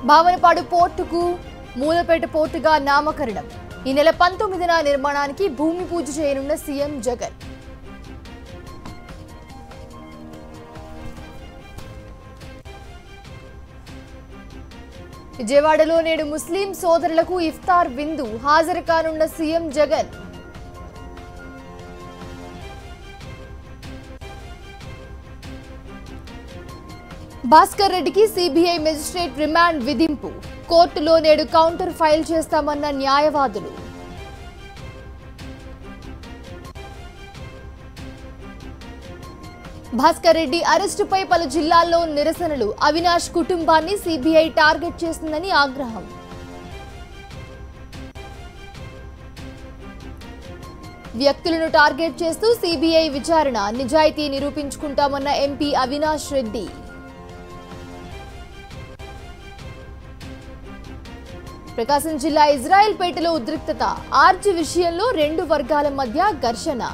భావనపాడు పోర్టుకు మూలపేట పోర్టుగా నామకరణం ఈ నెల పంతొమ్మిదిన నిర్మాణానికి భూమి పూజ చేయనున్న సీఎం జగన్ విజయవాడలో నేడు ముస్లిం సోదరులకు ఇఫ్తార్ విందు హాజరు కానున్న సీఎం జగన్ భాస్కర్ రెడ్డికి సిబిఐ మెజిస్ట్రేట్ రిమాండ్ విధింపు కోర్టులో నేడు కౌంటర్ ఫైల్ చేస్తామన్న న్యాయవాదులు భాస్కర్ రెడ్డి అరెస్టుపై పలు జిల్లాల్లో నిరసనలు అవినాష్ కుటుంబాన్ని సిబిఐ టార్గెట్ చేసిందని ఆగ్రహం వ్యక్తులను టార్గెట్ చేస్తూ సిబిఐ విచారణ నిజాయితీ నిరూపించుకుంటామన్న ఎంపీ అవినాష్ రెడ్డి ప్రకాశం జిల్లా ఇజ్రాయెల్పేటలో ఉద్రిక్తత ఆర్చి విషయంలో రెండు వర్గాల మధ్య ఘర్షణ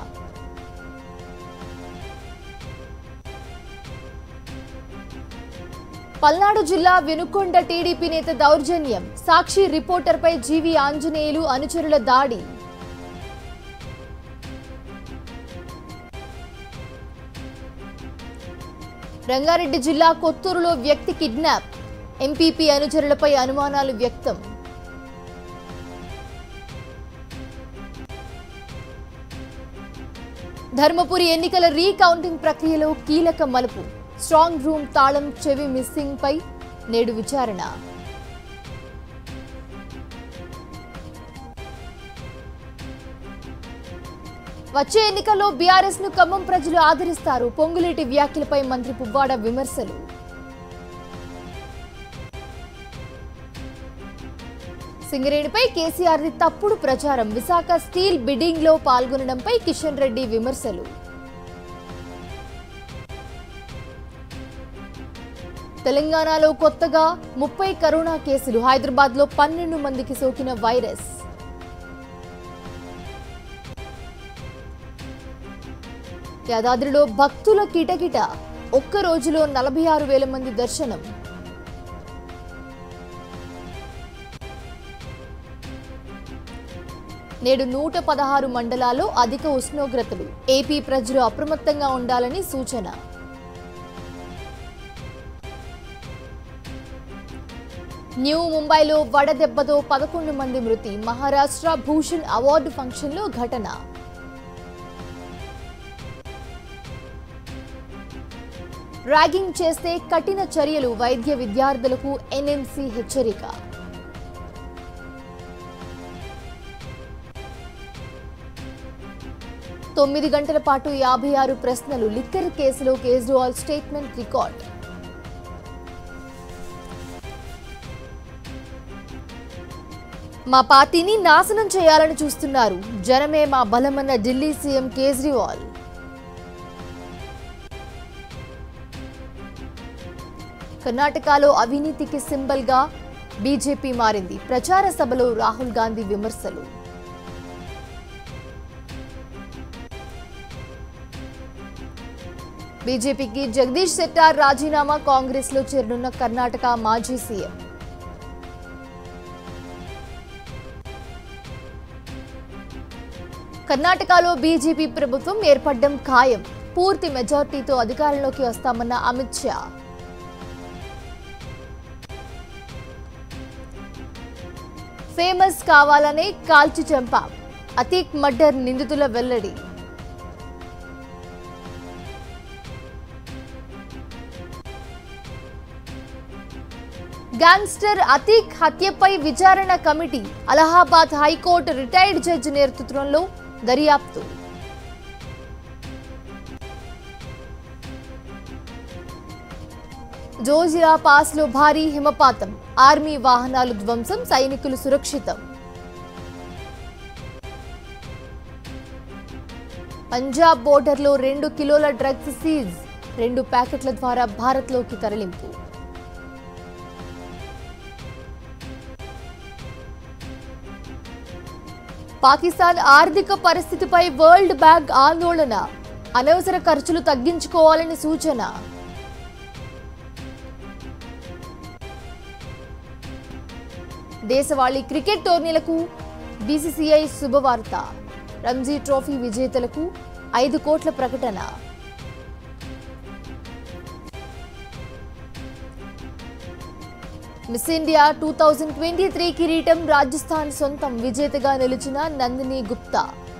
పల్నాడు జిల్లా వెనుకొండ టీడీపీ నేత దౌర్జన్యం సాక్షి రిపోర్టర్పై జీవి ఆంజనేయులు అనుచరుల దాడి రంగారెడ్డి జిల్లా కొత్తూరులో వ్యక్తి కిడ్నాప్ ఎంపీపీ అనుచరులపై అనుమానాలు వ్యక్తం ధర్మపురి ఎన్నికల రీకౌంటింగ్ ప్రక్రియలో కీలక మలుపు స్ట్రాంగ్ రూమ్ తాళం చెవి మిస్సింగ్ పై నేడు విచారణ వచ్చే ఎన్నికల్లో బీఆర్ఎస్ ను ఖమ్మం ప్రజలు ఆదరిస్తారు పొంగులేటి వ్యాఖ్యలపై మంత్రి పువ్వాడ విమర్శలు సింగరేణిపై కేసీఆర్ది తప్పుడు ప్రచారం విశాఖ స్టీల్ బిడ్డింగ్ లో పాల్గొనడంపై కిషన్ రెడ్డి విమర్శలు తెలంగాణలో కొత్తగా ముప్పై కరోనా కేసులు హైదరాబాద్ లో పన్నెండు మందికి సోకిన వైరస్ యాదాద్రిలో భక్తుల కిటకిట ఒక్క రోజులో నలభై ఆరు వేల మంది దర్శనం నేడు నూట పదహారు మండలాల్లో అధిక ఉష్ణోగ్రతలు ఏపీ ప్రజలు అప్రమత్తంగా ఉండాలని సూచన న్యూ ముంబైలో వడదెబ్బతో పదకొండు మంది మృతి మహారాష్ట్ర భూషణ్ అవార్డు ఫంక్షన్లో ఘటన ర్యాగింగ్ చేస్తే కఠిన చర్యలు వైద్య విద్యార్థులకు ఎన్ఎంసీ హెచ్చరిక తొమ్మిది గంటల పాటు యాభై ఆరు ప్రశ్నలు లిక్కర్ కేసులో కేజ్రీవాల్ స్టేట్మెంట్ రికార్డ్ మా పార్టీని నాశనం చేయాలని చూస్తున్నారు జనమే మా బలమన్న ఢిల్లీ సీఎం కేజ్రీవాల్ కర్ణాటకలో అవినీతికి సింబల్ గా బీజేపీ మారింది ప్రచార సభలో రాహుల్ గాంధీ విమర్శలు బీజేపీకి జగదీష్ శెట్టార్ రాజీనామా కాంగ్రెస్ లో చేరనున్న కర్ణాటక మాజీ సీఎం కర్ణాటకలో బీజేపీ ప్రభుత్వం ఏర్పడడం ఖాయం పూర్తి మెజార్టీతో అధికారంలోకి వస్తామన్న అమిత్ షా ఫేమస్ కావాలనే కాల్చి చంపాం అతీక్ మర్డర్ నిందితుల వెల్లడి గ్యాంగ్స్టర్ అతీక్ హత్యపై విచారణ committee Allahabad high court retired judge నేతృత్వంలో దర్యాప్తు జోజిరా పాస్ లో భారీ హిమపాతం ఆర్మీ వాహనాలు ధ్వంసం సైనికులు సురక్షితం పంజాబ్ బోర్డర్లో రెండు కిలోల డ్రగ్స్ సీజ్ రెండు ప్యాకెట్ల ద్వారా భారత్లోకి తరలింపు పాకిస్తాన్ ఆర్థిక పరిస్థితిపై వరల్డ్ బ్యాంక్ ఆందోళన అనవసర ఖర్చులు తగ్గించుకోవాలని సూచన దేశవాళీ క్రికెట్ టోర్నీలకు బీసీసీఐ శుభవార్త రంజీ ట్రోఫీ విజేతలకు ఐదు కోట్ల ప్రకటన miss India two thousand twenty three కిరీటం రాజస్థాన్ సొంతం విజేతగా నిలిచిన నందిని గుప్తా